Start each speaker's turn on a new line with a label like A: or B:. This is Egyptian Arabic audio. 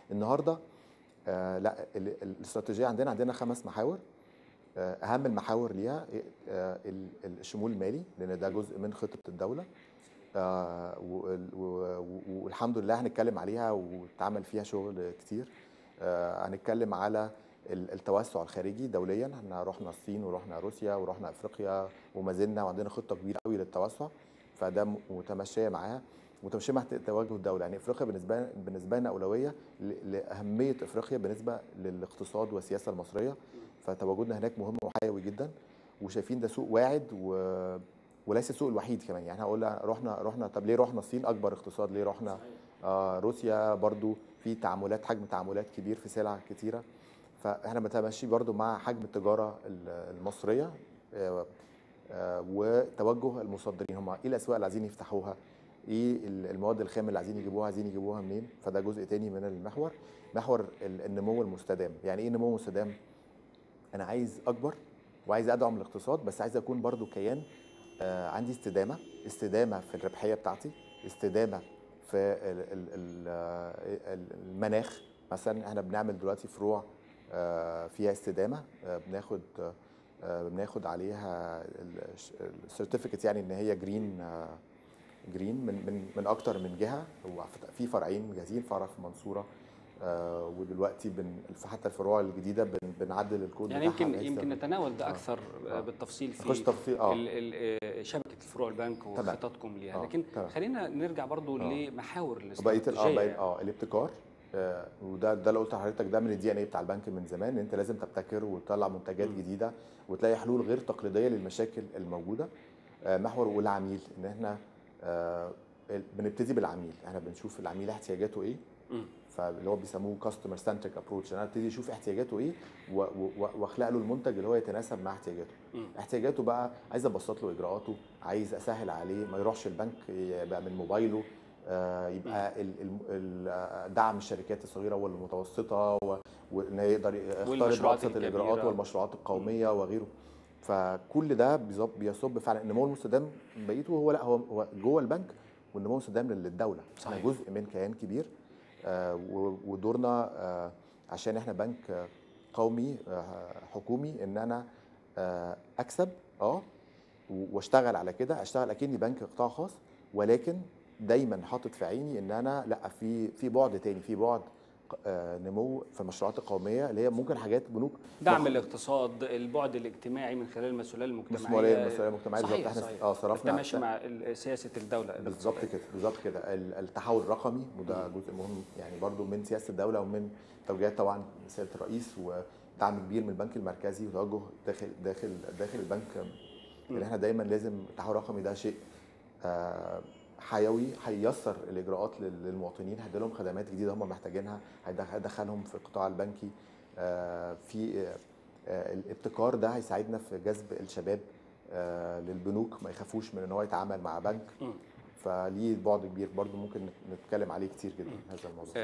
A: النهارده آه لا ال- ال- الاستراتيجيه عندنا عندنا خمس محاور آه، اهم المحاور ليها آه، ال- ال- الشمول المالي لان ده جزء من خطه الدوله آه، وال- و- و- والحمد لله هنتكلم عليها واتعمل فيها شغل كتير آه، هنتكلم على ال- التوسع الخارجي دوليا احنا رحنا الصين ورحنا روسيا ورحنا افريقيا وما زلنا وعندنا خطه كبيره قوي للتوسع فده م- متمشيه معاها متمشيه مع توجه الدوله يعني افريقيا بالنسبه بالنسبه لنا اولويه ل- لاهميه افريقيا بالنسبه للاقتصاد والسياسه المصريه فتواجدنا هناك مهم وحيوي جدا وشايفين ده سوق واعد و... وليس السوق الوحيد كمان يعني هقول رحنا رحنا طب ليه رحنا الصين اكبر اقتصاد ليه رحنا آه روسيا برضو في تعاملات حجم تعاملات كبير في سلع كتيره فاحنا متماشي برضو مع حجم التجاره ال- المصريه آه، آه، وتوجه المصدرين هم ايه الاسواق اللي عايزين يفتحوها ايه ال- المواد الخام اللي عايزين يجيبوها عايزين يجيبوها منين فده جزء تاني من المحور محور ال- النمو المستدام يعني ايه نمو مستدام انا عايز اكبر وعايز ادعم الاقتصاد بس عايز اكون برضو كيان آه، عندي استدامه استدامه في الربحيه بتاعتي استدامه في ال- ال- ال- آه، المناخ مثلا احنا بنعمل دلوقتي فروع آه، فيها استدامه آه، بناخد آه، بناخد عليها السيرتيفيكت يعني ان هي جرين جرين من من من اكتر من جهه هو في فرعين جاهزين فرع في المنصوره آه، ودلوقتي بن في حتى الفروع الجديده بن بنعدل الكود
B: يعني
A: بتاعها
B: يمكن
A: بحيث
B: يمكن
A: تبقى-
B: نتناول ده
A: آه.
B: اكثر
A: آه.
B: بالتفصيل في
A: نخش تفصيل اه
B: ال- ال- آه، شبكه الفروع البنك
A: تمام.
B: وخططكم ليها
A: آه،
B: لكن
A: تمام.
B: خلينا نرجع برضو
A: آه.
B: لمحاور
A: بقيه ال- اه
B: الاستراتيجيه
A: بقية اه الابتكار آه، وده ده اللي قلت لحضرتك ده من الدي ان اي بتاع البنك من زمان ان انت لازم تبتكر وتطلع منتجات
B: مم.
A: جديده وتلاقي حلول غير تقليديه للمشاكل الموجوده آه، محور والعميل ان احنا آه، ال- بنبتدي بالعميل احنا بنشوف العميل احتياجاته ايه
B: مم.
A: فاللي هو بيسموه كاستمر سنتريك ابروتش انا ابتدي اشوف احتياجاته ايه و- و- واخلق له المنتج اللي هو يتناسب مع احتياجاته
B: مم.
A: احتياجاته بقى عايز ابسط له اجراءاته عايز اسهل عليه ما يروحش البنك يبقى من موبايله آه، يبقى ال- ال- ال- آه، دعم الشركات الصغيره والمتوسطه و- وان يقدر يختار
B: والمشروعات
A: ابسط الاجراءات
B: الكبيرة.
A: والمشروعات القوميه وغيره فكل ده بيصب بيصب فعلا النمو المستدام بقيته هو لا هو هو جوه البنك والنمو المستدام للدوله احنا
B: صحيح.
A: جزء من كيان كبير آه، و- ودورنا آه، عشان احنا بنك آه، قومي آه، حكومي ان انا آه، اكسب اه و- واشتغل على كده اشتغل اكني بنك قطاع خاص ولكن دايما حاطط في عيني ان انا لا في في بعد تاني في بعد آه، نمو في المشروعات القوميه اللي هي ممكن حاجات بنوك
B: دعم
A: مخ-
B: الاقتصاد البعد الاجتماعي من خلال المسؤوليه المجتمعيه
A: مسؤوليه المسؤوليه المجتمعيه بالظبط
B: صحيح
A: احنا
B: صحيح
A: اه صرفنا
B: تماشي مع ال- سياسه الدوله
A: بالظبط كده بالظبط كده ال- التحول الرقمي وده جزء مهم يعني برضو من سياسه الدوله ومن توجيهات طبعا سياده الرئيس ودعم كبير من البنك المركزي وتوجه داخل داخل داخل البنك ان احنا دايما لازم التحول الرقمي ده شيء آه، حيوي هييسر الاجراءات لل- للمواطنين هيدي لهم خدمات جديده هم محتاجينها هيدخ- هيدخلهم في القطاع البنكي آه، في آه، آه، الابتكار ده هيساعدنا في جذب الشباب آه، للبنوك ما يخافوش من ان هو يتعامل مع بنك
B: مم.
A: فليه بعد كبير برضو ممكن نتكلم عليه كتير جدا هذا الموضوع